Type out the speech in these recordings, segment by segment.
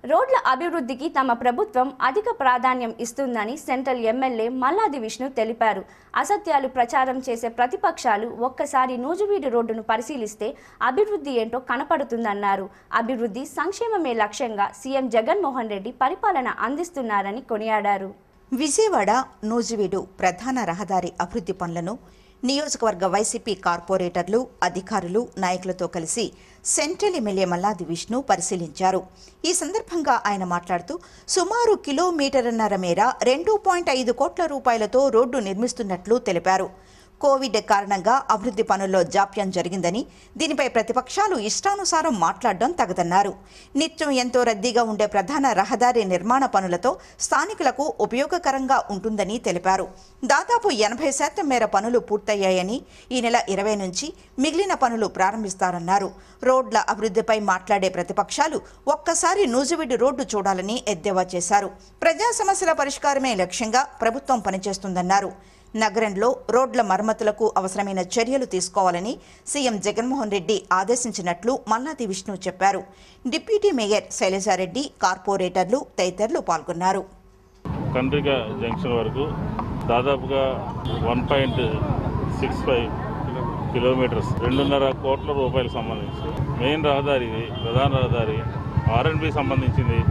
రోడ్ల అభివృద్ధికి తమ ప్రభుత్వం అధిక ప్రాధాన్యం ఇస్తుందని సెంట్రల్ ఎమ్మెల్యే మల్లాది విష్ణు తెలిపారు అసత్యాలు ప్రచారం చేసే ప్రతిపక్షాలు ఒక్కసారి నూజువీడు రోడ్డును పరిశీలిస్తే అభివృద్ధి ఏంటో కనపడుతుందన్నారు అభివృద్ధి సంక్షేమమే లక్ష్యంగా సీఎం జగన్మోహన్ రెడ్డి పరిపాలన అందిస్తున్నారని కొనియాడారు విజయవాడ నూజివీడు ప్రధాన రహదారి అభివృద్ధి పనులను నియోజకవర్గ వైసీపీ కార్పొరేటర్లు అధికారులు నాయకులతో కలిసి సెంట్రల్ ఎమ్మెల్యే మల్లాది విష్ణు పరిశీలించారు ఈ సందర్భంగా ఆయన మాట్లాడుతూ సుమారు కిలోమీటర్న్నర మేర రెండు పాయింట్ ఐదు కోట్ల రూపాయలతో రోడ్డు నిర్మిస్తున్నట్లు తెలిపారు కోవిడ్ కారణంగా అభివృద్ధి పనుల్లో జాప్యం జరిగిందని దీనిపై ప్రతిపక్షాలు ఇష్టానుసారం మాట్లాడడం తగదన్నారు నిత్యం ఎంతో రద్దీగా ఉండే ప్రధాన రహదారి నిర్మాణ పనులతో స్థానికులకు ఉపయోగకరంగా ఉంటుందని తెలిపారు దాదాపు ఎనభై శాతం మేర పనులు పూర్తయ్యాయని ఈ నెల ఇరవై నుంచి మిగిలిన పనులు ప్రారంభిస్తారన్నారు రోడ్ల అభివృద్ధిపై మాట్లాడే ప్రతిపక్షాలు ఒక్కసారి నూజివీడు రోడ్డు చూడాలని ఎద్దేవా చేశారు ప్రజా సమస్యల పరిష్కారమే లక్ష్యంగా ప్రభుత్వం పనిచేస్తుందన్నారు నగరంలో రోడ్ల మరమ్మతులకు అవసరమైన చర్యలు తీసుకోవాలని సీఎం జగన్మోహన్ రెడ్డి ఆదేశించినట్లు మల్లాది విష్ణు చెప్పారు డిప్యూటీ మేయర్ శైలజారెడ్డి కార్పొరేటర్లు తదితరులు పాల్గొన్నారు కండ్రిక జంక్షన్ వరకు దాదాపుగా one point six five kilometres రెండున్నర కోట్ల రూపాయలకు సంబంధించి మెయిన్ రహదారి ఇది ప్రధాన రహదారి ఆర్ఎన్బి సంబంధించింది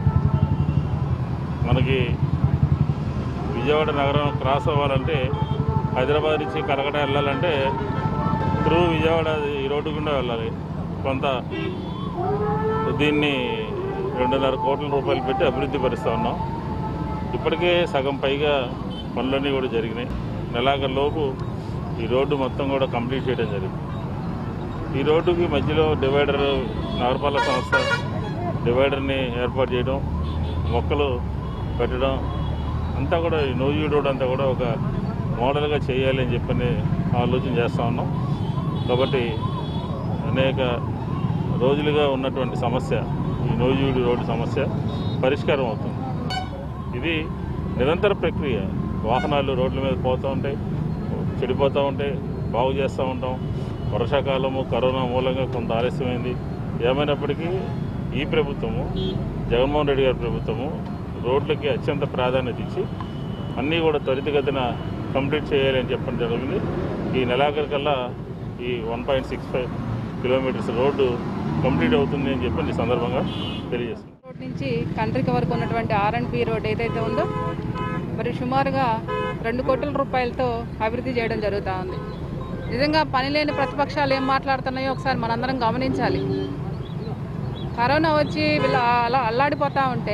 మనకి విజయవాడ నగరం క్రాస్ అవ్వాలంటే హైదరాబాద్ నుంచి కలకట వెళ్ళాలంటే త్రూ విజయవాడ ఈ రోడ్డు గుండా వెళ్ళాలి కొంత దీన్ని రెండున్నర కోట్ల రూపాయలు పెట్టి అభివృద్ధి పరుస్తూ ఉన్నాం ఇప్పటికే సగం పైగా పనులన్నీ కూడా జరిగినాయి నెలాఖరు లోపు ఈ రోడ్డు మొత్తం కూడా కంప్లీట్ చేయడం జరిగింది ఈ రోడ్డుకి మధ్యలో డివైడర్ నగరపాలక సంస్థ డివైడర్ని ఏర్పాటు చేయడం మొక్కలు పెట్టడం అంతా కూడా ఈ నోజీ రోడ్ అంతా కూడా ఒక మోడల్గా చేయాలి అని చెప్పని ఆలోచన చేస్తూ ఉన్నాం కాబట్టి అనేక రోజులుగా ఉన్నటువంటి సమస్య ఈ నోజీడు రోడ్డు సమస్య పరిష్కారం అవుతుంది ఇది నిరంతర ప్రక్రియ వాహనాలు రోడ్ల మీద పోతూ ఉంటాయి చెడిపోతూ ఉంటాయి బాగు చేస్తూ ఉంటాం వర్షాకాలము కరోనా మూలంగా కొంత ఆలస్యమైంది ఏమైనప్పటికీ ఈ ప్రభుత్వము జగన్మోహన్ రెడ్డి గారి ప్రభుత్వము రోడ్లకి అత్యంత ప్రాధాన్యత ఇచ్చి అన్నీ కూడా త్వరితగతిన కంప్లీట్ చేయాలి అని చెప్పడం జరిగింది ఈ నెలాఖరు కల్లా ఈ one point six five kilometres రోడ్డు కంప్లీట్ అవుతుంది అని చెప్పి ఈ సందర్భంగా తెలియజేస్తుంది రోడ్ నుంచి కంట్రీకి వరకు ఉన్నటువంటి ఆర్ అండ్ బి రోడ్ ఏదైతే ఉందో మరి సుమారుగా రెండు కోట్ల రూపాయలతో అభివృద్ధి చేయడం జరుగుతూ ఉంది నిజంగా పని లేని ప్రతిపక్షాలు ఏం మాట్లాడుతున్నాయో ఒకసారి మనందరం గమనించాలి కరోనా వచ్చి వీళ్ళు అలా అల్లాడిపోతూ ఉంటే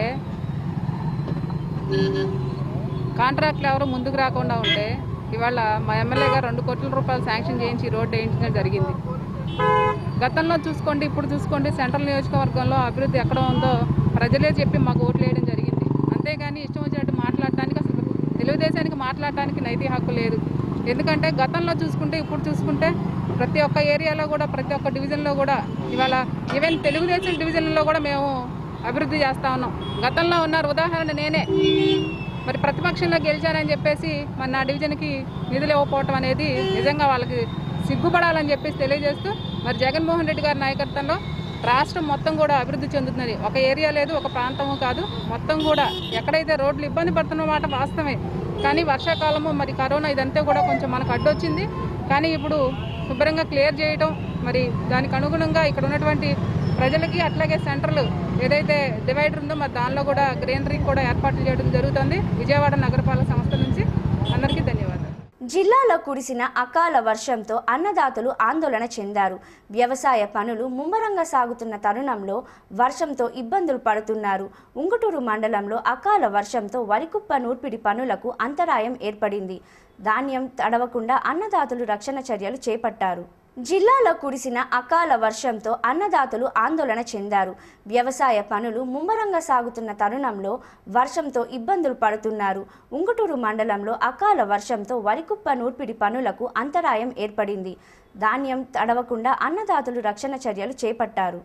కాంట్రాక్ట్లు ఎవరు ముందుకు రాకుండా ఉంటే ఇవాళ మా ఎమ్మెల్యే గారు రెండు కోట్ల రూపాయలు శాంక్షన్ చేయించి రోడ్డు వేయించడం జరిగింది గతంలో చూసుకోండి ఇప్పుడు చూసుకోండి సెంట్రల్ నియోజకవర్గంలో అభివృద్ధి ఎక్కడ ఉందో ప్రజలే చెప్పి మాకు ఓట్లు వేయడం జరిగింది అంతేగాని ఇష్టం వచ్చినట్టు మాట్లాడటానికి అసలు తెలుగుదేశానికి మాట్లాడటానికి నైతిక హక్కు లేదు ఎందుకంటే గతంలో చూసుకుంటే ఇప్పుడు చూసుకుంటే ప్రతి ఒక్క ఏరియాలో కూడా ప్రతి ఒక్క డివిజన్లో కూడా ఇవాళ ఈవెన్ తెలుగుదేశం డివిజన్లో కూడా మేము అభివృద్ధి చేస్తా ఉన్నాం గతంలో ఉన్నారు ఉదాహరణ నేనే మరి ప్రతిపక్షంలో గెలిచానని చెప్పేసి మరి నా డివిజన్కి నిధులు ఇవ్వకపోవటం అనేది నిజంగా వాళ్ళకి సిగ్గుపడాలని చెప్పేసి తెలియజేస్తూ మరి జగన్మోహన్ రెడ్డి గారి నాయకత్వంలో రాష్ట్రం మొత్తం కూడా అభివృద్ధి చెందుతున్నది ఒక ఏరియా లేదు ఒక ప్రాంతము కాదు మొత్తం కూడా ఎక్కడైతే రోడ్లు ఇబ్బంది పడుతున్న మాట వాస్తవమే కానీ వర్షాకాలము మరి కరోనా ఇదంతా కూడా కొంచెం మనకు అడ్డొచ్చింది కానీ ఇప్పుడు శుభ్రంగా క్లియర్ చేయటం మరి దానికి అనుగుణంగా ఇక్కడ ఉన్నటువంటి ప్రజలకి అట్లాగే సెంట్రల్ ఏదైతే డివైడర్ ఉందో మరి దానిలో కూడా గ్రీనరీ కూడా ఏర్పాట్లు చేయడం జరుగుతుంది విజయవాడ నగరపాలక సంస్థ నుంచి అందరికీ ధన్యవాదాలు జిల్లాలో కురిసిన అకాల వర్షంతో అన్నదాతలు ఆందోళన చెందారు వ్యవసాయ పనులు ముమ్మరంగా సాగుతున్న తరుణంలో వర్షంతో ఇబ్బందులు పడుతున్నారు ఉంగుటూరు మండలంలో అకాల వర్షంతో వరికుప్ప నూర్పిడి పనులకు అంతరాయం ఏర్పడింది ధాన్యం తడవకుండా అన్నదాతలు రక్షణ చర్యలు చేపట్టారు జిల్లాలో కురిసిన అకాల వర్షంతో అన్నదాతలు ఆందోళన చెందారు వ్యవసాయ పనులు ముమ్మరంగా సాగుతున్న తరుణంలో వర్షంతో ఇబ్బందులు పడుతున్నారు ఉంగుటూరు మండలంలో అకాల వర్షంతో వరికుప్ప నూర్పిడి పనులకు అంతరాయం ఏర్పడింది ధాన్యం తడవకుండా అన్నదాతలు రక్షణ చర్యలు చేపట్టారు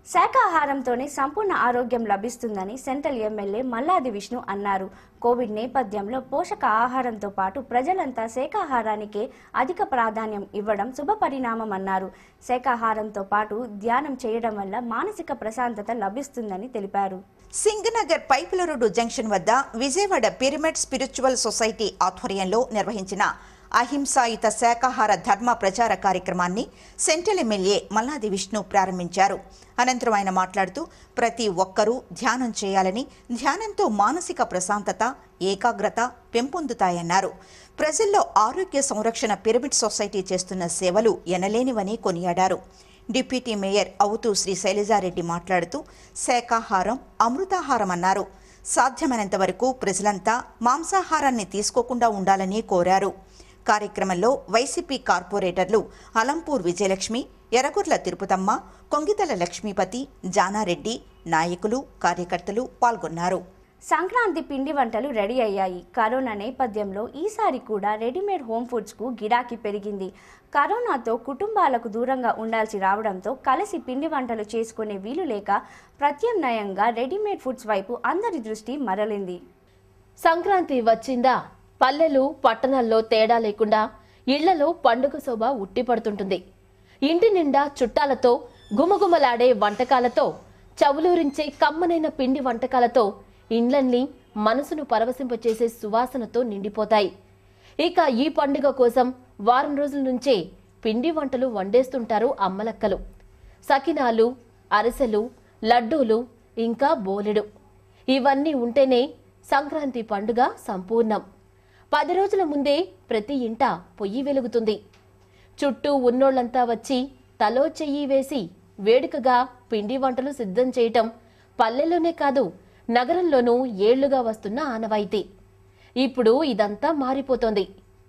శాకాహారంతోనే సంపూర్ణ ఆరోగ్యం లభిస్తుందని సెంట్రల్ ఎమ్మెల్యే మల్లాది విష్ణు అన్నారు కోవిడ్ నేపథ్యంలో పోషక ఆహారంతో పాటు ప్రజలంతా శాకాహారానికే అధిక ప్రాధాన్యం ఇవ్వడం శుభపరిణామం అన్నారు శాకాహారంతో పాటు ధ్యానం చేయడం వల్ల మానసిక ప్రశాంతత లభిస్తుందని తెలిపారు సింగనగర్ పైపుల రోడ్డు జంక్షన్ వద్ద విజయవాడ పిరమిడ్ స్పిరిచువల్ సొసైటీ ఆధ్వర్యంలో నిర్వహించిన అహింసాయుత శాకాహార ధర్మ ప్రచార కార్యక్రమాన్ని సెంట్రల్ ఎమ్మెల్యే మల్లాది విష్ణు ప్రారంభించారు అనంతరం ఆయన మాట్లాడుతూ ప్రతి ఒక్కరూ ధ్యానం చేయాలని ధ్యానంతో మానసిక ప్రశాంతత ఏకాగ్రత పెంపొందుతాయన్నారు ప్రజల్లో ఆరోగ్య సంరక్షణ పిరమిడ్ సొసైటీ చేస్తున్న సేవలు ఎనలేనివని కొనియాడారు డిప్యూటీ మేయర్ అవుతూ శ్రీ శైలజారెడ్డి మాట్లాడుతూ శాకాహారం అమృతాహారం అన్నారు సాధ్యమైనంత వరకు ప్రజలంతా మాంసాహారాన్ని తీసుకోకుండా ఉండాలని కోరారు కార్యక్రమంలో వైసీపీ కార్పొరేటర్లు అలంపూర్ విజయలక్ష్మి ఎర్రగుర్ల తిరుపతమ్మ కొంగితల లక్ష్మీపతి జానారెడ్డి నాయకులు కార్యకర్తలు పాల్గొన్నారు సంక్రాంతి పిండి వంటలు రెడీ అయ్యాయి కరోనా నేపథ్యంలో ఈసారి కూడా రెడీమేడ్ హోమ్ ఫుడ్స్కు గిరాకీ పెరిగింది కరోనాతో కుటుంబాలకు దూరంగా ఉండాల్సి రావడంతో కలిసి పిండి వంటలు చేసుకునే వీలు లేక ప్రత్యామ్నాయంగా రెడీమేడ్ ఫుడ్స్ వైపు అందరి దృష్టి మరలింది సంక్రాంతి వచ్చిందా పల్లెలు పట్టణాల్లో తేడా లేకుండా ఇళ్లలో పండుగ శోభ ఉట్టిపడుతుంటుంది ఇంటి నిండా చుట్టాలతో గుమగుమలాడే వంటకాలతో చవులూరించే కమ్మనైన పిండి వంటకాలతో ఇండ్లన్నీ మనసును పరవశింపచేసే సువాసనతో నిండిపోతాయి ఇక ఈ పండుగ కోసం వారం రోజుల నుంచే పిండి వంటలు వండేస్తుంటారు అమ్మలక్కలు సకినాలు అరిసెలు లడ్డూలు ఇంకా బోలెడు ఇవన్నీ ఉంటేనే సంక్రాంతి పండుగ సంపూర్ణం పది రోజుల ముందే ప్రతి ఇంట పొయ్యి వెలుగుతుంది చుట్టూ ఉన్నోళ్లంతా వచ్చి తలో చెయ్యి వేసి వేడుకగా పిండి వంటలు సిద్ధం చేయటం పల్లెల్లోనే కాదు నగరంలోనూ ఏళ్లుగా వస్తున్న ఆనవాయితీ ఇప్పుడు ఇదంతా మారిపోతోంది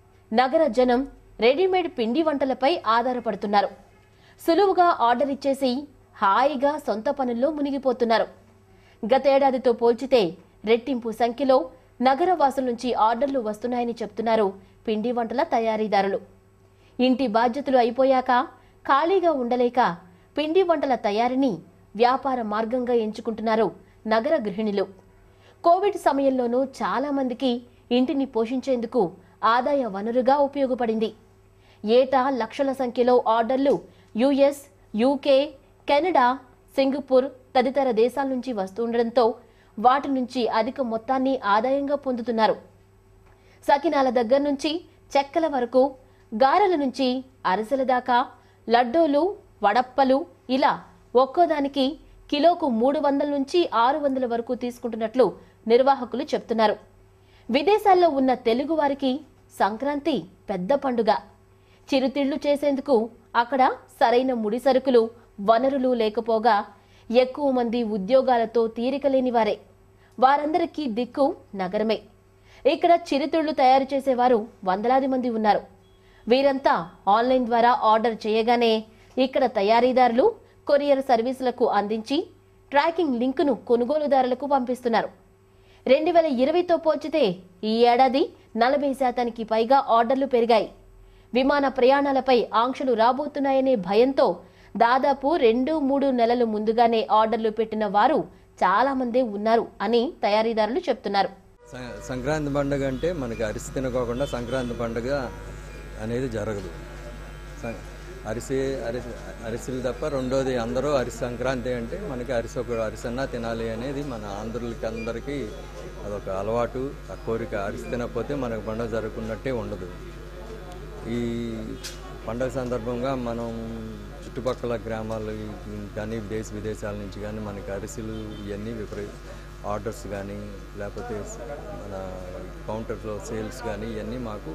నగర జనం రెడీమేడ్ పిండి వంటలపై ఆధారపడుతున్నారు సులువుగా ఆర్డర్ ఇచ్చేసి హాయిగా సొంత పనుల్లో మునిగిపోతున్నారు గతేడాదితో పోల్చితే రెట్టింపు సంఖ్యలో నగర వాసుల నుంచి ఆర్డర్లు వస్తున్నాయని చెప్తున్నారు పిండి వంటల తయారీదారులు ఇంటి బాధ్యతలు అయిపోయాక ఖాళీగా ఉండలేక పిండి వంటల తయారీని వ్యాపార మార్గంగా ఎంచుకుంటున్నారు నగర గృహిణులు కోవిడ్ సమయంలోనూ చాలా మందికి ఇంటిని పోషించేందుకు ఆదాయ వనరుగా ఉపయోగపడింది ఏటా లక్షల సంఖ్యలో ఆర్డర్లు యుఎస్ యూకే కెనడా సింగపూర్ తదితర దేశాల నుంచి వస్తుండటంతో వాటి నుంచి అధిక మొత్తాన్ని ఆదాయంగా పొందుతున్నారు సకినాల దగ్గర నుంచి చెక్కల వరకు గారెల నుంచి అరిసెల దాకా లడ్డూలు వడప్పలు ఇలా ఒక్కోదానికి కిలోకు మూడు వందల నుంచి ఆరు వందల వరకు తీసుకుంటున్నట్లు నిర్వాహకులు చెప్తున్నారు విదేశాల్లో ఉన్న తెలుగు వారికి సంక్రాంతి పెద్ద పండుగ చిరుతిళ్లు చేసేందుకు అక్కడ సరైన ముడి సరుకులు వనరులు లేకపోగా ఎక్కువ మంది ఉద్యోగాలతో తీరిక లేని వారే వారందరికీ దిక్కు నగరమే ఇక్కడ చిరుతిళ్లు తయారు చేసేవారు వందలాది మంది ఉన్నారు వీరంతా ఆన్లైన్ ద్వారా ఆర్డర్ చేయగానే ఇక్కడ తయారీదారులు కొరియర్ సర్వీసులకు అందించి ట్రాకింగ్ లింకును కొనుగోలుదారులకు పంపిస్తున్నారు రెండు వేల ఇరవైతో పోల్చితే ఈ ఏడాది నలభై శాతానికి పైగా ఆర్డర్లు పెరిగాయి విమాన ప్రయాణాలపై ఆంక్షలు రాబోతున్నాయనే భయంతో దాదాపు రెండు మూడు నెలలు ముందుగానే ఆర్డర్లు పెట్టిన వారు చాలా మందే ఉన్నారు అని తయారీదారులు చెప్తున్నారు సం- సంక్రాంతి పండుగ అంటే మనకి అరిసి తినకోకుండా సంక్రాంతి పండుగ అనేది జరగదు సం- అరిసి అరిసి అరిసెలు తప్ప రెండోది అందరూ అరిసి సంక్రాంతి అంటే మనకి అరిసి ఒక అరిసన్నా తినాలి అనేది మన ఆంధ్రులకి అందరికీ అదొక అలవాటు ఆ కోరిక అరిసి తినకపోతే మనకు పండుగ జరగకున్నట్టే ఉండదు ఈ పండగ సందర్భంగా మనం చుట్టుపక్కల గ్రామాలు కానీ దేశ విదేశాల నుంచి కానీ మనకి అరిసెలు ఇవన్నీ విపరీ ఆర్డర్స్ కానీ లేకపోతే మన కౌంటర్లో సేల్స్ కానీ ఇవన్నీ మాకు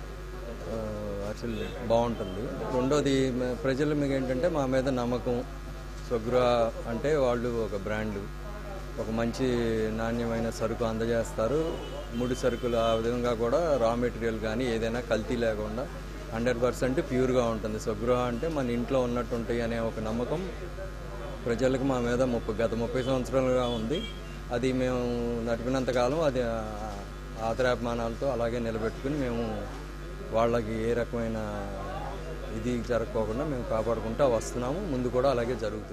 ఆ, అరిసెలు బాగుంటుంది రెండోది మ- ప్రజల మీద ఏంటంటే మా మీద నమ్మకం స్వగృహ అంటే వాళ్ళు ఒక బ్రాండ్ ఒక మంచి నాణ్యమైన సరుకు అందజేస్తారు ముడి సరుకులు ఆ విధంగా కూడా రా మెటీరియల్ కానీ ఏదైనా కల్తీ లేకుండా హండ్రెడ్ పర్సెంట్ ప్యూర్గా ఉంటుంది స్వగృహ అంటే మన ఇంట్లో ఉన్నట్టు ఉంటాయి అనే ఒక నమ్మకం ప్రజలకు మా మీద ముప్పై గత ముప్పై సంవత్సరాలుగా ఉంది అది మేము నడిపినంత కాలం అది ఆ- ఆదరాభిమానాలతో అలాగే నిలబెట్టుకుని మేము వాళ్ళకి ఏ రకమైన ఇది జరగకోకుండా మేము కాపాడుకుంటూ వస్తున్నాము ముందు కూడా అలాగే జరుగుతుంది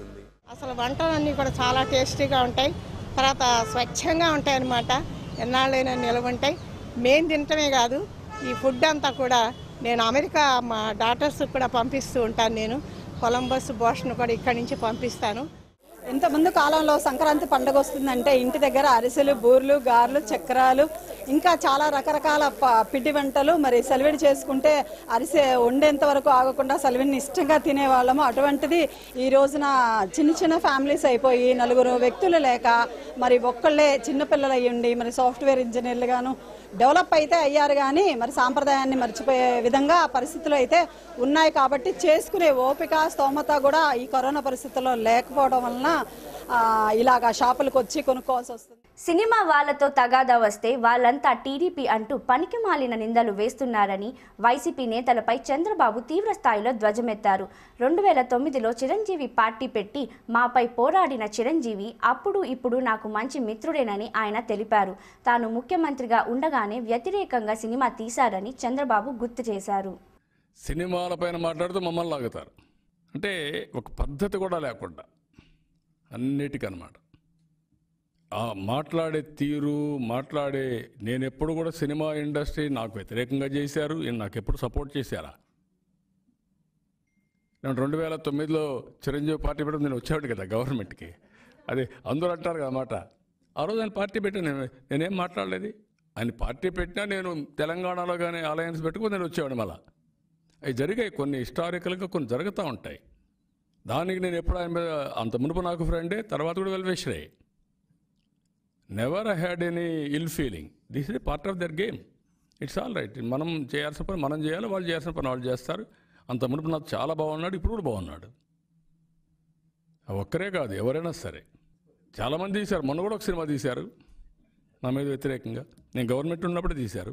అసలు వంటలన్నీ కూడా చాలా టేస్టీగా ఉంటాయి తర్వాత స్వచ్ఛంగా ఉంటాయి అన్నమాట ఎన్నాళ్ళైనా నిలవ ఉంటాయి మేము తినటమే కాదు ఈ ఫుడ్ అంతా కూడా నేను అమెరికా మా డాటర్స్ కూడా పంపిస్తూ ఉంటాను నేను కొలంబస్ బోషన్ కూడా ఇక్కడి నుంచి పంపిస్తాను ఇంత ముందు కాలంలో సంక్రాంతి పండుగ వస్తుందంటే ఇంటి దగ్గర అరిసెలు బూర్లు గారెలు చక్రాలు ఇంకా చాలా రకరకాల ప- పిండి వంటలు మరి సెలవిడి చేసుకుంటే అరిసె వండేంత వరకు ఆగకుండా సెలవిడిని ఇష్టంగా తినేవాళ్ళము అటువంటిది ఈ రోజున చిన్న చిన్న ఫ్యామిలీస్ అయిపోయి నలుగురు వ్యక్తులు లేక మరి ఒక్కళ్ళే చిన్నపిల్లలు అయ్యి ఉండి మరి సాఫ్ట్వేర్ ఇంజనీర్లు గాను డెవలప్ అయితే అయ్యారు కానీ మరి సాంప్రదాయాన్ని మర్చిపోయే విధంగా పరిస్థితులు అయితే ఉన్నాయి కాబట్టి చేసుకునే ఓపిక స్తోమత కూడా ఈ కరోనా పరిస్థితుల్లో లేకపోవడం వలన ఆ, ఇలాగా షాపులకు వచ్చి కొనుక్కోవాల్సి వస్తుంది సినిమా వాళ్ళతో తగాదా వస్తే వాళ్ళంతా టీడీపీ అంటూ పనికి మాలిన నిందలు వేస్తున్నారని వైసీపీ నేతలపై చంద్రబాబు తీవ్ర స్థాయిలో ధ్వజమెత్తారు రెండు వేల తొమ్మిదిలో చిరంజీవి పార్టీ పెట్టి మాపై పోరాడిన చిరంజీవి అప్పుడు ఇప్పుడు నాకు మంచి మిత్రుడేనని ఆయన తెలిపారు తాను ముఖ్యమంత్రిగా ఉండగానే వ్యతిరేకంగా సినిమా తీశారని చంద్రబాబు గుర్తు చేశారు సినిమాల పైన మాట్లాడుతూ మమ్మల్ని లాగుతారు అంటే ఒక పద్ధతి కూడా లేకుండా అన్నిటికన్నమాట ఆ మాట్లాడే తీరు మాట్లాడే నేను ఎప్పుడు కూడా సినిమా ఇండస్ట్రీ నాకు వ్యతిరేకంగా చేశారు ఈయన నాకు ఎప్పుడు సపోర్ట్ చేశారా నేను రెండు వేల తొమ్మిదిలో చిరంజీవి పార్టీ పెట్టడం నేను వచ్చాడు కదా గవర్నమెంట్కి అది అందరూ అంటారు కదా మాట ఆ రోజు ఆయన పార్టీ పెట్టాను నేను నేనేం మాట్లాడలేదు ఆయన పార్టీ పెట్టినా నేను తెలంగాణలో కానీ అలయన్స్ పెట్టుకుని నేను వచ్చేవాడు మళ్ళా అవి జరిగాయి కొన్ని హిస్టారికల్గా కొన్ని జరుగుతూ ఉంటాయి దానికి నేను ఎప్పుడు ఆయన మీద అంత మునుపు నాకు ఫ్రెండే తర్వాత కూడా వెల్వేషరే never I had any ill feeling this is part of the game it's all right మనం చేయాల్సిన పని మనం చేయాలి వాళ్ళు చేయాల్సిన పని వాళ్ళు చేస్తారు అంత మునుపు నాకు చాలా బాగున్నాడు ఇప్పుడు కూడా బాగున్నాడు ఆ ఒక్కరే కాదు ఎవరైనా సరే చాలామంది తీశారు మొన్న కూడా ఒక సినిమా తీశారు నా మీద వ్యతిరేకంగా నేను గవర్నమెంట్ ఉన్నప్పుడు తీశారు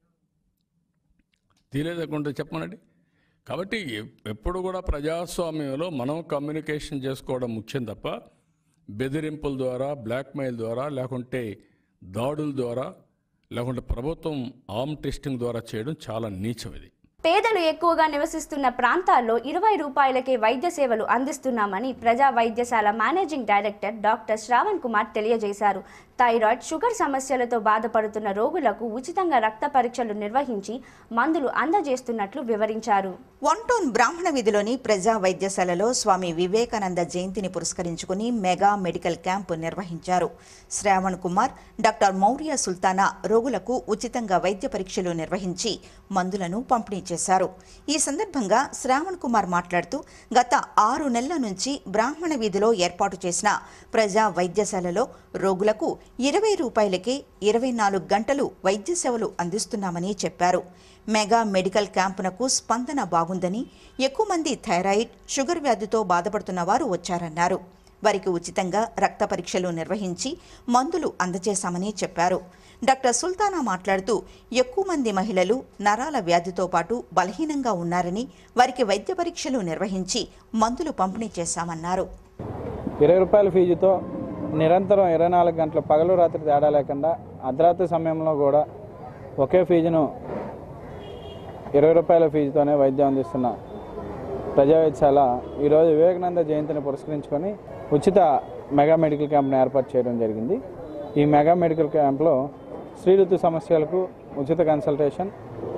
తీలేదకుంటే చెప్పమనండి కాబట్టి ఎ- ఎప్పుడు కూడా ప్రజాస్వామ్యంలో మనం కమ్యూనికేషన్ చేసుకోవడం ముఖ్యం తప్ప బెదిరింపుల ద్వారా బ్లాక్మెయిల్ ద్వారా లేకుంటే దాడుల ద్వారా లేకుంటే ప్రభుత్వం ఆర్మ్ టెస్టింగ్ ద్వారా చేయడం చాలా నీచం ఇది పేదలు ఎక్కువగా నివసిస్తున్న ప్రాంతాల్లో ఇరవై రూపాయలకే వైద్య సేవలు అందిస్తున్నామని ప్రజా వైద్యశాల managing director doctor Shravan Kumar తెలియజేశారు థైరాయిడ్ షుగర్ సమస్యలతో బాధపడుతున్న రోగులకు ఉచితంగా రక్త పరీక్షలు నిర్వహించి మందులు అందజేస్తున్నట్లు వివరించారు వన్ టౌన్ బ్రాహ్మణ వీధిలోని ప్రజా వైద్యశాలలో స్వామి వివేకానంద జయంతిని పురస్కరించుకుని మెగా మెడికల్ క్యాంపు నిర్వహించారు శ్రావణ్ కుమార్ డాక్టర్ మౌర్య సుల్తానా రోగులకు ఉచితంగా వైద్య పరీక్షలు నిర్వహించి మందులను పంపిణీ చేశారు ఈ సందర్భంగా శ్రావణ్ కుమార్ మాట్లాడుతూ గత ఆరు నెలల నుంచి బ్రాహ్మణ వీధిలో ఏర్పాటు చేసిన ప్రజా వైద్యశాలలో రోగులకు ఇరవై రూపాయలకే ఇరవై నాలుగు గంటలు వైద్య సేవలు అందిస్తున్నామని చెప్పారు మెగా మెడికల్ క్యాంపునకు స్పందన బాగుందని ఎక్కువ మంది థైరాయిడ్ షుగర్ వ్యాధితో బాధపడుతున్న వారు వచ్చారన్నారు వారికి ఉచితంగా రక్త పరీక్షలు నిర్వహించి మందులు అందజేశామని చెప్పారు డాక్టర్ సుల్తానా మాట్లాడుతూ ఎక్కువ మంది మహిళలు నరాల వ్యాధితో పాటు బలహీనంగా ఉన్నారని వారికి వైద్య పరీక్షలు నిర్వహించి మందులు పంపిణీ చేశామన్నారు ఇరవై రూపాయల ఫీజుతో నిరంతరం ఇరవై నాలుగు గంటలు పగలు రాత్రి తేడా లేకుండా అర్ధరాత్రి సమయంలో కూడా ఒకే ఫీజును ఇరవై రూపాయల ఫీజుతోనే వైద్యం అందిస్తున్న ప్రజా వైద్యశాల ఈరోజు వివేకానంద జయంతిని పురస్కరించుకొని ఉచిత మెగా మెడికల్ క్యాంప్ను ఏర్పాటు చేయడం జరిగింది ఈ మెగా మెడికల్ క్యాంప్లో స్త్రీ ఋతు సమస్యలకు ఉచిత కన్సల్టేషన్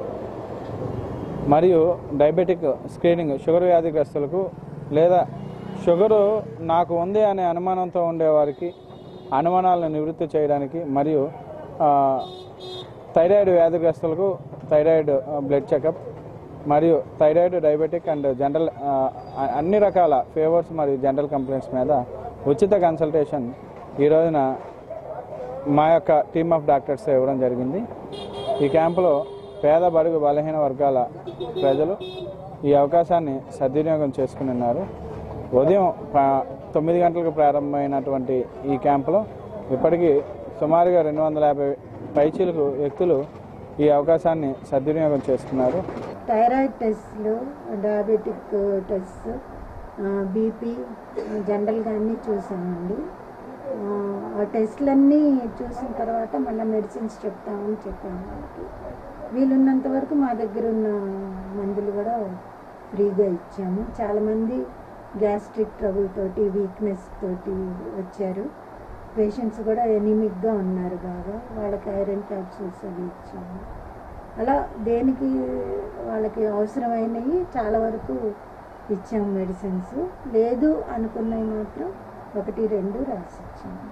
మరియు డయాబెటిక్ స్క్రీనింగ్ షుగర్ వ్యాధిగ్రస్తులకు లేదా షుగరు నాకు ఉంది అనే అనుమానంతో ఉండేవారికి అనుమానాలను నివృత్తి చేయడానికి మరియు ఆ, థైరాయిడ్ వ్యాధిగ్రస్తులకు థైరాయిడ్ ఆ, బ్లడ్ చెకప్ మరియు థైరాయిడ్ డయాబెటిక్ అండ్ జనరల్ ఆ, అన్ని రకాల ఫేవర్స్ మరియు జనరల్ కంప్లైంట్స్ మీద ఉచిత కన్సల్టేషన్ ఈ రోజున మా యొక్క టీమ్ ఆఫ్ డాక్టర్స్ ఇవ్వడం జరిగింది ఈ క్యాంపులో పేద బడుగు బలహీన వర్గాల ప్రజలు ఈ అవకాశాన్ని సద్వినియోగం చేసుకుని ఉన్నారు ఉదయం ప- తొమ్మిది గంటలకు ప్రారంభమైనటువంటి ఈ క్యాంపులో ఇప్పటికీ సుమారుగా రెండు వందల యాభై పైచీలకు వ్యక్తులు ఈ అవకాశాన్ని సద్వినియోగం చేసుకున్నారు థైరాయిడ్ టెస్ట్లు డయాబెటిక్ టెస్ట్ బీపీ జనరల్గా అన్నీ చూసామండి ఆ, ఆ టెస్ట్లన్నీ చూసిన తర్వాత మళ్ళీ మెడిసిన్స్ చెప్తామని చెప్పాము వాళ్ళకి వీలున్నంత వరకు మా దగ్గర ఉన్న మందులు కూడా ఫ్రీగా ఇచ్చాము చాలామంది గ్యాస్ట్రిక్ ట్రబుల్ తోటి వీక్నెస్ తోటి వచ్చారు పేషెంట్స్ కూడా ఎనిమిక్గా ఉన్నారు బాగా వాళ్ళకి ఐరన్ క్యాప్సూల్స్ అవి ఇచ్చాము అలా దేనికి వాళ్ళకి అవసరమైనవి చాలా వరకు ఇచ్చాము మెడిసిన్స్ లేదు అనుకున్నవి మాత్రం ఒకటి రెండు రాసి ఇచ్చాము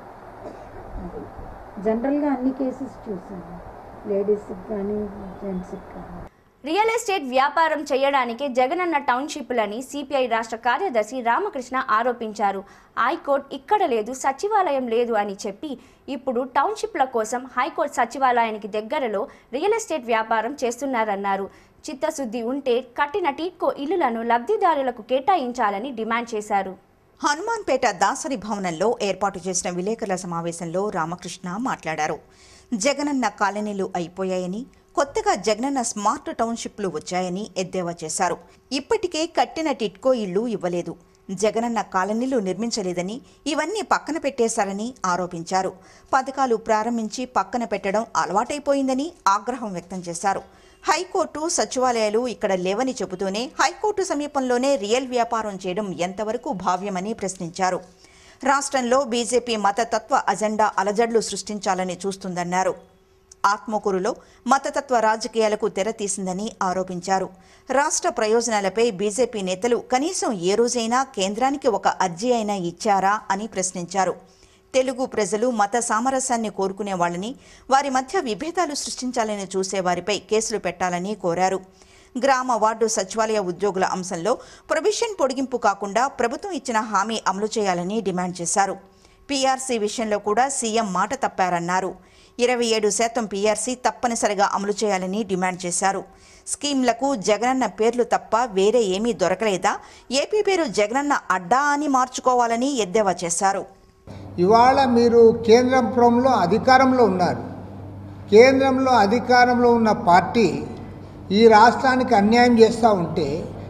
అది జనరల్గా అన్ని కేసెస్ చూసాము లేడీస్కి కానీ జెంట్స్కి కానీ రియల్ ఎస్టేట్ వ్యాపారం చేయడానికి జగనన్న టౌన్షిప్లని సిపిఐ రాష్ట్ర కార్యదర్శి రామకృష్ణ ఆరోపించారు హైకోర్టు ఇక్కడ లేదు సచివాలయం లేదు అని చెప్పి ఇప్పుడు టౌన్షిప్ల కోసం హైకోర్టు సచివాలయానికి దగ్గరలో రియల్ ఎస్టేట్ వ్యాపారం చేస్తున్నారన్నారు చిత్తశుద్ధి ఉంటే కట్టిన టీట్కో ఇల్లులను లబ్ధిదారులకు కేటాయించాలని డిమాండ్ చేశారు హనుమాన్పేట దాసరి భవనంలో ఏర్పాటు చేసిన విలేకరుల సమావేశంలో రామకృష్ణ మాట్లాడారు జగనన్న కాలనీలు అయిపోయాయని కొత్తగా జగనన్న స్మార్ట్ టౌన్షిప్లు వచ్చాయని ఎద్దేవా చేశారు ఇప్పటికే కట్టిన టిట్కో ఇళ్లు ఇవ్వలేదు జగనన్న కాలనీలు నిర్మించలేదని ఇవన్నీ పక్కన పెట్టేశారని ఆరోపించారు పథకాలు ప్రారంభించి పక్కన పెట్టడం అలవాటైపోయిందని ఆగ్రహం వ్యక్తం చేశారు హైకోర్టు సచివాలయాలు ఇక్కడ లేవని చెబుతూనే హైకోర్టు సమీపంలోనే రియల్ వ్యాపారం చేయడం ఎంతవరకు భావ్యమని ప్రశ్నించారు రాష్ట్రంలో బీజేపీ మతతత్వ అజెండా అలజడులు సృష్టించాలని చూస్తుందన్నారు ఆత్మకూరులో మతతత్వ రాజకీయాలకు తెరతీసిందని ఆరోపించారు రాష్ట్ర ప్రయోజనాలపై బీజేపీ నేతలు కనీసం ఏ రోజైనా కేంద్రానికి ఒక అర్జీ అయినా ఇచ్చారా అని ప్రశ్నించారు తెలుగు ప్రజలు మత సామరస్యాన్ని కోరుకునే వాళ్ళని వారి మధ్య విభేదాలు సృష్టించాలని చూసేవారిపై కేసులు పెట్టాలని కోరారు గ్రామ వార్డు సచివాలయ ఉద్యోగుల అంశంలో ప్రొవిషన్ పొడిగింపు కాకుండా ప్రభుత్వం ఇచ్చిన హామీ అమలు చేయాలని డిమాండ్ చేశారు పీఆర్సీ విషయంలో కూడా సీఎం మాట తప్పారన్నారు ఇరవై ఏడు శాతం పీఆర్సీ తప్పనిసరిగా అమలు చేయాలని డిమాండ్ చేశారు స్కీమ్లకు జగనన్న పేర్లు తప్ప వేరే ఏమీ దొరకలేదా ఏపీ పేరు జగనన్న అడ్డా అని మార్చుకోవాలని ఎద్దేవా చేశారు ఇవాళ మీరు కేంద్రంలో అధికారంలో ఉన్నారు కేంద్రంలో అధికారంలో ఉన్న పార్టీ ఈ రాష్ట్రానికి అన్యాయం చేస్తూ ఉంటే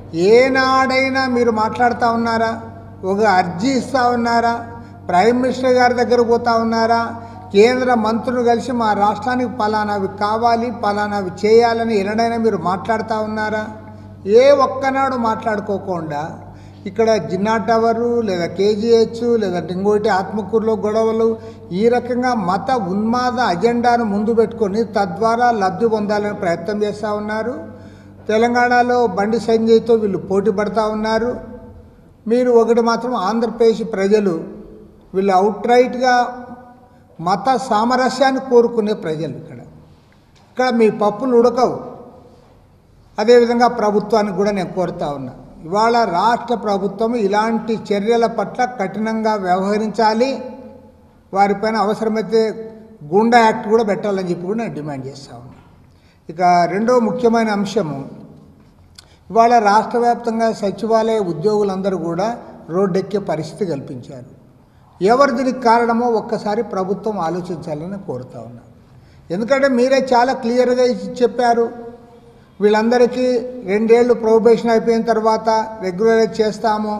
ఏనాడైనా మీరు మాట్లాడుతూ ఉన్నారా ఒక అర్జీ ఇస్తూ ఉన్నారా ప్రైమ్ మినిస్టర్ గారి దగ్గర పోతా ఉన్నారా కేంద్ర మంత్రులు కలిసి మా రాష్ట్రానికి పలానావి కావాలి పలానావి చేయాలని ఎన్నడైనా మీరు మాట్లాడుతూ ఉన్నారా ఏ ఒక్కనాడు మాట్లాడుకోకుండా ఇక్కడ జిన్నా టవరు లేదా కేజీహెచ్ లేదంటే ఇంకోటి ఆత్మకూరులో గొడవలు ఈ రకంగా మత ఉన్మాద అజెండాను ముందు పెట్టుకొని తద్వారా లబ్ధి పొందాలని ప్రయత్నం చేస్తూ ఉన్నారు తెలంగాణలో బండి సంజయ్తో వీళ్ళు పోటీ పడతా ఉన్నారు మీరు ఒకటి మాత్రం ఆంధ్రప్రదేశ్ ప్రజలు వీళ్ళు అవుట్ రైట్గా మత సామరస్యాన్ని కోరుకునే ప్రజలు ఇక్కడ ఇక్కడ మీ పప్పులు ఉడకవు అదేవిధంగా ప్రభుత్వానికి కూడా నేను కోరుతా ఉన్నా ఇవాళ రాష్ట్ర ప్రభుత్వం ఇలాంటి చర్యల పట్ల కఠినంగా వ్యవహరించాలి వారిపైన అవసరమైతే గుండా యాక్ట్ కూడా పెట్టాలని చెప్పి కూడా నేను డిమాండ్ చేస్తా ఉన్నా ఇక రెండో ముఖ్యమైన అంశము ఇవాళ రాష్ట్ర వ్యాప్తంగా సచివాలయ ఉద్యోగులందరూ కూడా రోడ్డెక్కే పరిస్థితి కల్పించారు ఎవరు దీనికి కారణమో ఒక్కసారి ప్రభుత్వం ఆలోచించాలని కోరుతా ఉన్నా ఎందుకంటే మీరే చాలా క్లియర్గా ఇచ్చి చెప్పారు వీళ్ళందరికీ రెండేళ్లు ప్రొబేషన్ అయిపోయిన తర్వాత రెగ్యులరైజ్ చేస్తాము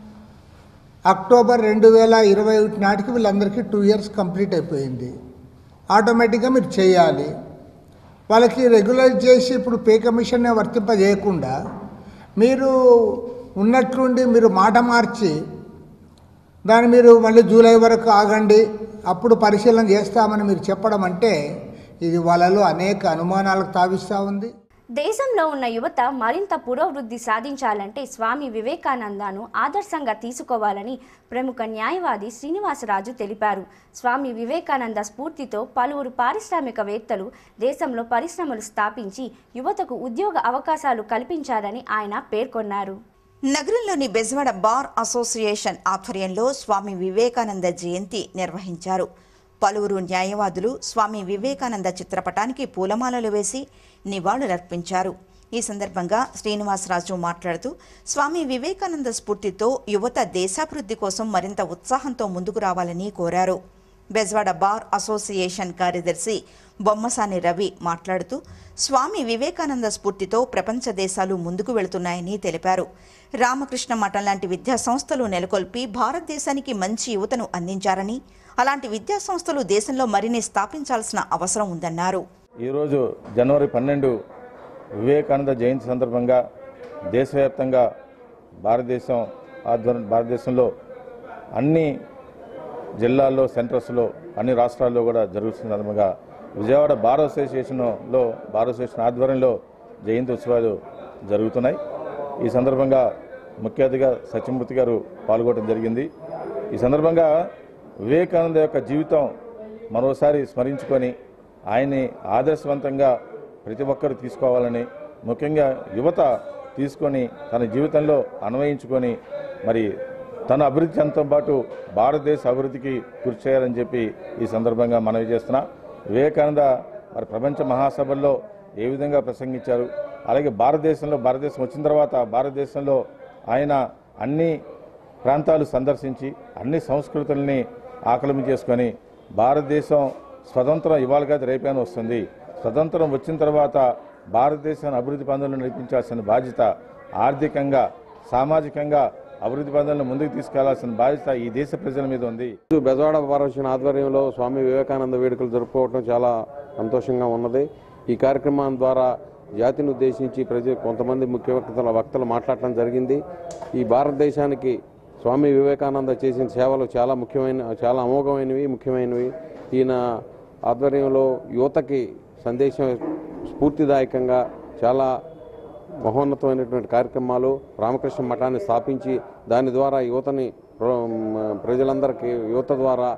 అక్టోబర్ రెండు వేల ఇరవై ఒకటి నాటికి వీళ్ళందరికీ టూ ఇయర్స్ కంప్లీట్ అయిపోయింది ఆటోమేటిక్గా మీరు చేయాలి వాళ్ళకి రెగ్యులరైజ్ చేసి ఇప్పుడు పే కమిషన్ వర్తింపజేయకుండా మీరు ఉన్నట్లుండి మీరు మాట మార్చి దాన్ని మీరు మళ్ళీ జూలై వరకు ఆగండి అప్పుడు పరిశీలన చేస్తామని మీరు చెప్పడం అంటే ఇది వాళ్ళలో అనేక అనుమానాలకు తావిస్తూ ఉంది దేశంలో ఉన్న యువత మరింత పురోవృద్ధి సాధించాలంటే స్వామి వివేకానందను ఆదర్శంగా తీసుకోవాలని ప్రముఖ న్యాయవాది శ్రీనివాసరాజు తెలిపారు స్వామి వివేకానంద స్ఫూర్తితో పలువురు పారిశ్రామికవేత్తలు దేశంలో పరిశ్రమలు స్థాపించి యువతకు ఉద్యోగ అవకాశాలు కల్పించారని ఆయన పేర్కొన్నారు నగరంలోని బెజవాడ బార్ అసోసియేషన్ ఆధ్వర్యంలో స్వామి వివేకానంద జయంతి నిర్వహించారు పలువురు న్యాయవాదులు స్వామి వివేకానంద చిత్రపటానికి పూలమాలలు వేసి నివాళులర్పించారు ఈ సందర్భంగా శ్రీనివాసరాజు మాట్లాడుతూ స్వామి వివేకానంద స్ఫూర్తితో యువత దేశాభివృద్ధి కోసం మరింత ఉత్సాహంతో ముందుకు రావాలని కోరారు బెజవాడ బార్ అసోసియేషన్ కార్యదర్శి బొమ్మసాని రవి మాట్లాడుతూ స్వామి వివేకానంద స్ఫూర్తితో ప్రపంచ దేశాలు ముందుకు వెళుతున్నాయని తెలిపారు రామకృష్ణ మఠం లాంటి విద్యా సంస్థలు నెలకొల్పి భారతదేశానికి మంచి యువతను అందించారని అలాంటి విద్యా సంస్థలు దేశంలో మరిన్ని స్థాపించాల్సిన అవసరం ఉందన్నారు ఈరోజు జనవరి పన్నెండు వివేకానంద జయంతి సందర్భంగా దేశవ్యాప్తంగా భారతదేశం ఆధ్వర్యం భారతదేశంలో అన్ని జిల్లాల్లో సెంటర్స్లో అన్ని రాష్ట్రాల్లో కూడా జరుగుతున్న సందర్భంగా విజయవాడ బార్ అసోసియేషన్లో బార్ అసోసియేషన్ ఆధ్వర్యంలో జయంతి ఉత్సవాలు జరుగుతున్నాయి ఈ సందర్భంగా ముఖ్య అతిథిగా సత్యమూర్తి గారు పాల్గొనడం జరిగింది ఈ సందర్భంగా వివేకానంద యొక్క జీవితం మరోసారి స్మరించుకొని ఆయన్ని ఆదర్శవంతంగా ప్రతి ఒక్కరు తీసుకోవాలని ముఖ్యంగా యువత తీసుకొని తన జీవితంలో అన్వయించుకొని మరి తన అభివృద్ధి చెందడంతో పాటు భారతదేశ అభివృద్ధికి కృషి చేయాలని చెప్పి ఈ సందర్భంగా మనవి చేస్తున్నా వివేకానంద మరి ప్రపంచ మహాసభల్లో ఏ విధంగా ప్రసంగించారు అలాగే భారతదేశంలో భారతదేశం వచ్చిన తర్వాత భారతదేశంలో ఆయన అన్ని ప్రాంతాలు సందర్శించి అన్ని సంస్కృతుల్ని ఆకలింపు చేసుకొని భారతదేశం స్వతంత్రం ఇవాళ కాదు రేపైనా వస్తుంది స్వతంత్రం వచ్చిన తర్వాత భారతదేశాన్ని అభివృద్ధి పనులను నడిపించాల్సిన బాధ్యత ఆర్థికంగా సామాజికంగా అభివృద్ధి పనులను ముందుకు తీసుకెళ్లాల్సిన బాధ్యత ఈ దేశ ప్రజల మీద ఉంది ఈరోజు బెజవాడ పార్వషన్ ఆధ్వర్యంలో స్వామి వివేకానంద వేడుకలు జరుపుకోవడం చాలా సంతోషంగా ఉన్నది ఈ కార్యక్రమం ద్వారా జాతిని ఉద్దేశించి ప్రజలు కొంతమంది ముఖ్య వక్తల వక్తలు మాట్లాడటం జరిగింది ఈ భారతదేశానికి స్వామి వివేకానంద చేసిన సేవలు చాలా ముఖ్యమైన చాలా అమోఘమైనవి ముఖ్యమైనవి ఈయన ఆధ్వర్యంలో యువతకి సందేశం స్ఫూర్తిదాయకంగా చాలా మహోన్నతమైనటువంటి కార్యక్రమాలు రామకృష్ణ మఠాన్ని స్థాపించి దాని ద్వారా యువతని ప్ర- ప్రజలందరికీ యువత ద్వారా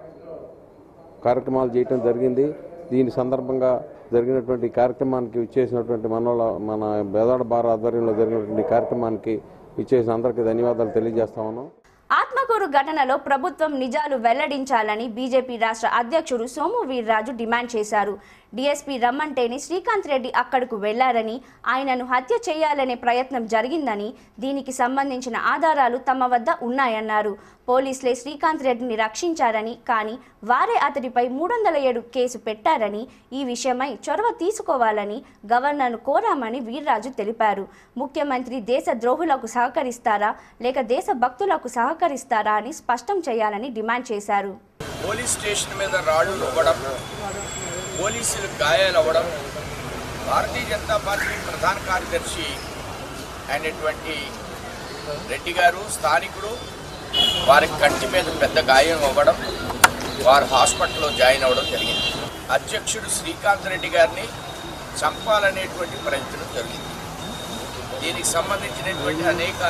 కార్యక్రమాలు చేయటం జరిగింది దీని సందర్భంగా జరిగినటువంటి కార్యక్రమానికి ఇచ్చేసినటువంటి మనోళ్ళ మన బెదాడ బార్ ఆధ్వర్యంలో జరిగినటువంటి కార్యక్రమానికి ఇచ్చేసిన అందరికీ ధన్యవాదాలు తెలియజేస్తా ఉన్నాం ఆత్మకూరు ఘటనలో ప్రభుత్వం నిజాలు వెల్లడించాలని బీజేపీ రాష్ట్ర అధ్యక్షుడు సోము వీర్రాజు డిమాండ్ చేశారు డీఎస్పీ రమ్మంటేని శ్రీకాంత్ రెడ్డి అక్కడకు వెళ్లారని ఆయనను హత్య చేయాలనే ప్రయత్నం జరిగిందని దీనికి సంబంధించిన ఆధారాలు తమ వద్ద ఉన్నాయన్నారు పోలీసులే శ్రీకాంత్ రెడ్డిని రక్షించారని కానీ వారే అతడిపై మూడు వందల ఏడు కేసు పెట్టారని ఈ విషయమై చొరవ తీసుకోవాలని గవర్నర్ను కోరామని వీర్రాజు తెలిపారు ముఖ్యమంత్రి దేశ ద్రోహులకు సహకరిస్తారా లేక దేశ భక్తులకు సహకరిస్తారా అని స్పష్టం చేయాలని డిమాండ్ చేశారు పోలీస్ స్టేషన్ మీద రాళ్లు ఇవ్వడం పోలీసులు గాయాలవ్వడం భారతీయ జనతా పార్టీ ప్రధాన కార్యదర్శి అయినటువంటి రెడ్డి గారు స్థానికుడు వారి కంటి మీద పెద్ద గాయం అవ్వడం వారు హాస్పిటల్లో జాయిన్ అవ్వడం జరిగింది అధ్యక్షుడు శ్రీకాంత్ రెడ్డి గారిని చంపాలనేటువంటి ప్రయత్నం జరిగింది దీనికి సంబంధించినటువంటి అనేక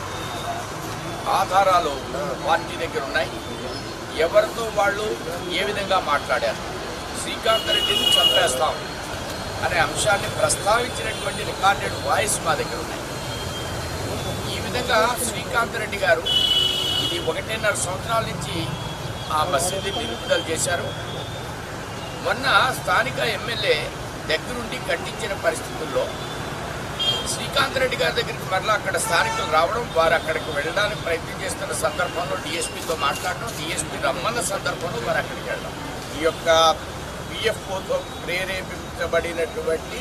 ఆధారాలు పార్టీ దగ్గర ఉన్నాయి ఎవరితో వాళ్ళు ఏ విధంగా మాట్లాడారు శ్రీకాంత్ రెడ్డిని చంపేస్తాం అనే అంశాన్ని ప్రస్తావించినటువంటి రికార్డెడ్ వాయిస్ మా దగ్గర ఉన్నాయి ఈ విధంగా శ్రీకాంత్ రెడ్డి గారు ఇది ఒకటిన్నర సంవత్సరాల నుంచి ఆ మసీదుని నిలుపుదల చేశారు మొన్న స్థానిక ఎమ్మెల్యే దగ్గరుండి కట్టించిన పరిస్థితుల్లో శ్రీకాంత్ రెడ్డి గారి దగ్గరికి మరలా అక్కడ స్థానికులు రావడం వారు అక్కడికి వెళ్ళడానికి ప్రయత్నం చేస్తున్న సందర్భంలో డిఎస్పీతో మాట్లాడడం డిఎస్పీ రమ్మన్న సందర్భంలో వారు అక్కడికి వెళ్ళడం ఈ యొక్క పిఎఫ్ఓతో ప్రేరేపించబడినటువంటి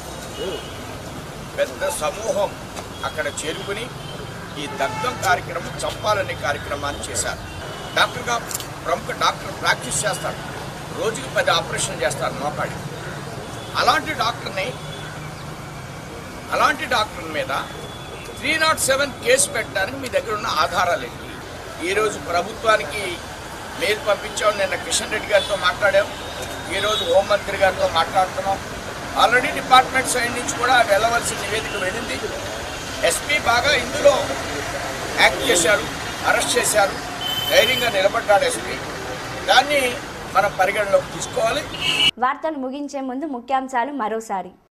పెద్ద సమూహం అక్కడ చేరుకుని ఈ దగ్ధం కార్యక్రమం చంపాలనే కార్యక్రమాన్ని చేశారు డాక్టర్గా ప్రముఖ డాక్టర్ ప్రాక్టీస్ చేస్తాడు రోజుకి పది ఆపరేషన్ చేస్తారు మోకాడి అలాంటి డాక్టర్ని అలాంటి డాక్టర్ మీద త్రీ నాట్ సెవెన్ కేసు పెట్టడానికి మీ దగ్గర ఉన్న ఆధారాలు ఏంటి ఈరోజు ప్రభుత్వానికి మెయిల్ పంపించాం నిన్న కిషన్ రెడ్డి గారితో మాట్లాడాం ఈరోజు హోంమంత్రి గారితో మాట్లాడుతున్నాం ఆల్రెడీ డిపార్ట్మెంట్ సైడ్ నుంచి కూడా వెళ్ళవలసిన నివేదిక వెళ్ళింది ఎస్పీ బాగా ఇందులో యాక్ట్ చేశారు అరెస్ట్ చేశారు ధైర్యంగా నిలబడ్డాడు ఎస్పీ దాన్ని మనం పరిగణలోకి తీసుకోవాలి వార్తలు ముగించే ముందు ముఖ్యాంశాలు మరోసారి